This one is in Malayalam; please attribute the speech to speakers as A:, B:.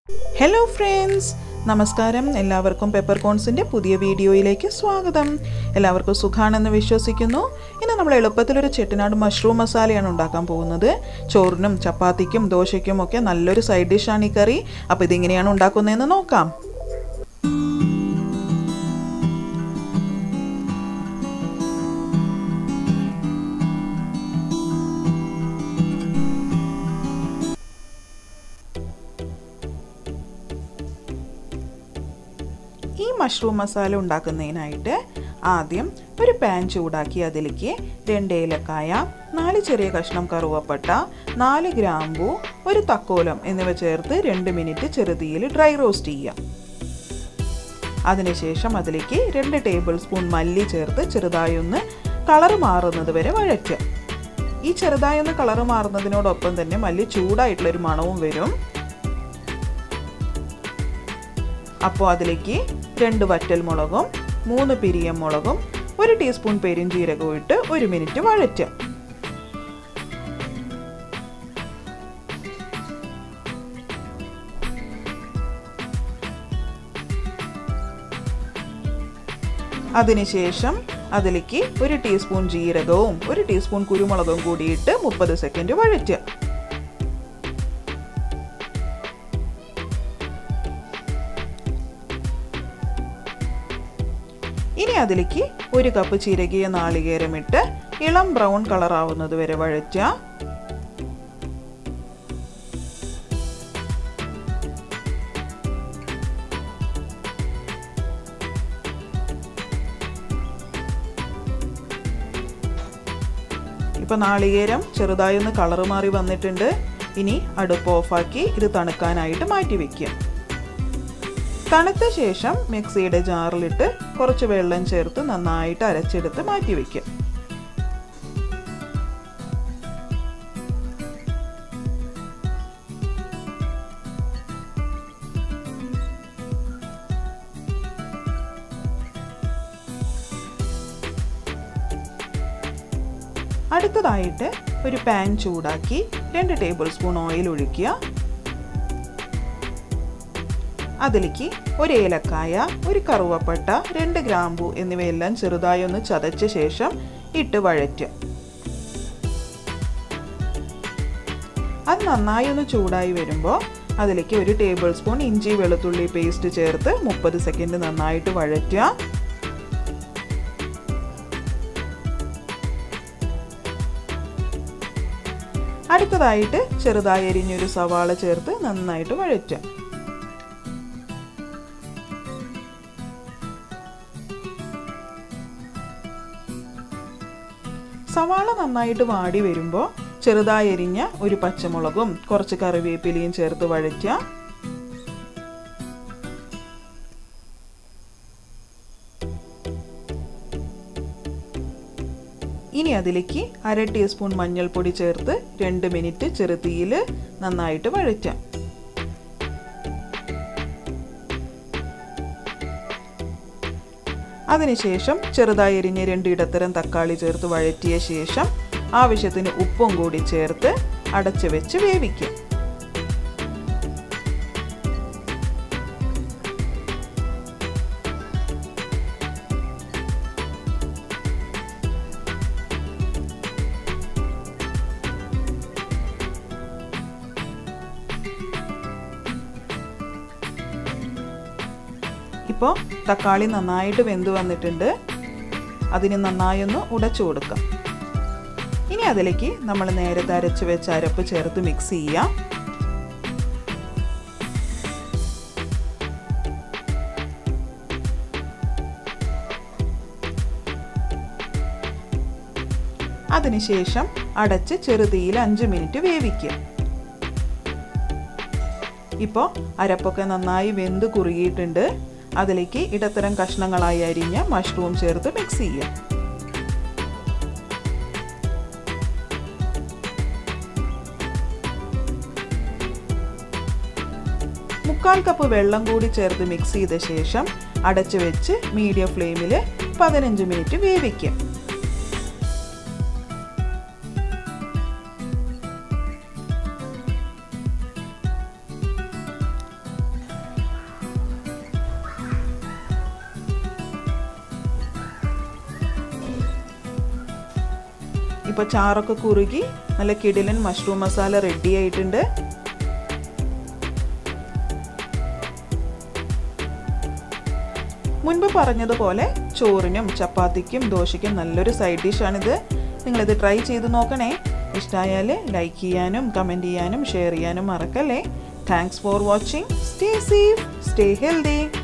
A: ഹലോ ഫ്രണ്ട്സ് നമസ്കാരം എല്ലാവർക്കും പെപ്പർ കോൺസിൻ്റെ പുതിയ വീഡിയോയിലേക്ക് സ്വാഗതം എല്ലാവർക്കും സുഖാണെന്ന് വിശ്വസിക്കുന്നു ഇന്ന് നമ്മൾ എളുപ്പത്തിലൊരു ചെട്ടിനാട് മഷ്റൂം മസാലയാണ് ഉണ്ടാക്കാൻ പോകുന്നത് ചോറിനും ചപ്പാത്തിക്കും ദോശയ്ക്കും ഒക്കെ നല്ലൊരു സൈഡ് ഡിഷാണ് ഈ കറി അപ്പോൾ ഇതിങ്ങനെയാണ് ഉണ്ടാക്കുന്നതെന്ന് നോക്കാം ഈ മഷ്റൂം മസാല ഉണ്ടാക്കുന്നതിനായിട്ട് ആദ്യം ഒരു പാൻ ചൂടാക്കി അതിലേക്ക് രണ്ട് ഏലക്കായ നാല് ചെറിയ കഷ്ണം കറുവപ്പട്ട നാല് ഗ്രാമ്പു ഒരു തക്കോലം എന്നിവ ചേർത്ത് രണ്ട് മിനിറ്റ് ചെറുതീയിൽ ഡ്രൈ റോസ്റ്റ് ചെയ്യാം അതിനുശേഷം അതിലേക്ക് രണ്ട് ടേബിൾ സ്പൂൺ മല്ലി ചേർത്ത് ചെറുതായി ഒന്ന് കളർ മാറുന്നത് വരെ വഴറ്റുക ഈ ചെറുതായി ഒന്ന് കളർ മാറുന്നതിനോടൊപ്പം തന്നെ മല്ലി ചൂടായിട്ടുള്ളൊരു മണവും വരും അപ്പോൾ അതിലേക്ക് രണ്ട് വറ്റൽ മുളകും മൂന്ന് പിരിയം മുളകും ഒരു ടീസ്പൂൺ പെരിഞ്ചീരകവും ഇട്ട് ഒരു മിനിറ്റ് വഴറ്റുക അതിനുശേഷം അതിലേക്ക് ഒരു ടീസ്പൂൺ ജീരകവും ഒരു ടീസ്പൂൺ കുരുമുളകും കൂടിയിട്ട് മുപ്പത് സെക്കൻഡ് വഴറ്റുക ഇനി അതിലേക്ക് ഒരു കപ്പ് ചിരകിയ നാളികേരം ഇട്ട് ഇളം ബ്രൗൺ കളർ ആവുന്നത് വരെ വഴറ്റുക ഇപ്പൊ നാളികേരം ചെറുതായി ഒന്ന് കളർ മാറി വന്നിട്ടുണ്ട് ഇനി അടുപ്പ് ഓഫാക്കി ഇത് തണുക്കാനായിട്ട് മാറ്റി വെക്കുക തണുത്ത ശേഷം മിക്സിയുടെ ജാറിലിട്ട് കുറച്ച് വെള്ളം ചേർത്ത് നന്നായിട്ട് അരച്ചെടുത്ത് മാറ്റി വയ്ക്കുക അടുത്തതായിട്ട് ഒരു പാൻ ചൂടാക്കി രണ്ട് ടേബിൾ സ്പൂൺ ഓയിൽ ഒഴിക്കുക അതിലേക്ക് ഒരു ഏലക്കായ ഒരു കറുവപ്പട്ട രണ്ട് ഗ്രാമ്പു എന്നിവയെല്ലാം ചെറുതായി ഒന്ന് ചതച്ച ശേഷം ഇട്ട് വഴറ്റുക അത് നന്നായി ഒന്ന് ചൂടായി വരുമ്പോൾ അതിലേക്ക് ഒരു ടേബിൾ സ്പൂൺ ഇഞ്ചി വെളുത്തുള്ളി പേസ്റ്റ് ചേർത്ത് മുപ്പത് സെക്കൻഡ് നന്നായിട്ട് വഴറ്റുക അടുത്തതായിട്ട് ചെറുതായി എരിഞ്ഞൊരു സവാള ചേർത്ത് നന്നായിട്ട് വഴറ്റുക സവാള നന്നായിട്ട് വാടി വരുമ്പോൾ ചെറുതായി എരിഞ്ഞ ഒരു പച്ചമുളകും കുറച്ച് കറിവേപ്പിലയും ചേർത്ത് വഴറ്റുക ഇനി അതിലേക്ക് അര ടീസ്പൂൺ മഞ്ഞൾപ്പൊടി ചേർത്ത് രണ്ട് മിനിറ്റ് ചെറുതീയിൽ നന്നായിട്ട് വഴറ്റാം അതിനുശേഷം ചെറുതായി എരിഞ്ഞ് രണ്ട് ഇടത്തരം തക്കാളി ചേർത്ത് വഴറ്റിയ ശേഷം ആവശ്യത്തിന് ഉപ്പും കൂടി ചേർത്ത് അടച്ചു വെച്ച് വേവിക്കും ഇപ്പോൾ തക്കാളി നന്നായിട്ട് വെന്ത് വന്നിട്ടുണ്ട് അതിന് നന്നായി ഒന്ന് ഉടച്ചു കൊടുക്കാം ഇനി അതിലേക്ക് നമ്മൾ നേരത്തെ അരച്ച് വെച്ച അരപ്പ് ചേർത്ത് മിക്സ് ചെയ്യാം അതിനുശേഷം അടച്ച് ചെറുതീയിൽ അഞ്ച് മിനിറ്റ് വേവിക്കുക ഇപ്പോൾ അരപ്പൊക്കെ നന്നായി വെന്ത് കുറുകിയിട്ടുണ്ട് അതിലേക്ക് ഇടത്തരം കഷ്ണങ്ങളായി അരിഞ്ഞ മഷ്റൂം ചേർത്ത് മിക്സ് ചെയ്യാം മുക്കാൽ കപ്പ് വെള്ളം കൂടി ചേർത്ത് മിക്സ് ചെയ്ത ശേഷം അടച്ചു വെച്ച് മീഡിയം ഫ്ലെയിമിൽ പതിനഞ്ച് മിനിറ്റ് വേവിക്കാം അപ്പോൾ ചാറൊക്കെ കുറുകി നല്ല കിടിലൻ മഷ്റൂം മസാല റെഡി ആയിട്ടുണ്ട് മുൻപ് പറഞ്ഞതുപോലെ ചോറിനും ചപ്പാത്തിക്കും ദോശയ്ക്കും നല്ലൊരു സൈഡ് ഡിഷാണിത് നിങ്ങളിത് ട്രൈ ചെയ്ത് നോക്കണേ ഇഷ്ടമായാൽ ലൈക്ക് ചെയ്യാനും കമൻറ്റ് ചെയ്യാനും ഷെയർ ചെയ്യാനും മറക്കല്ലേ thanks for watching stay safe stay healthy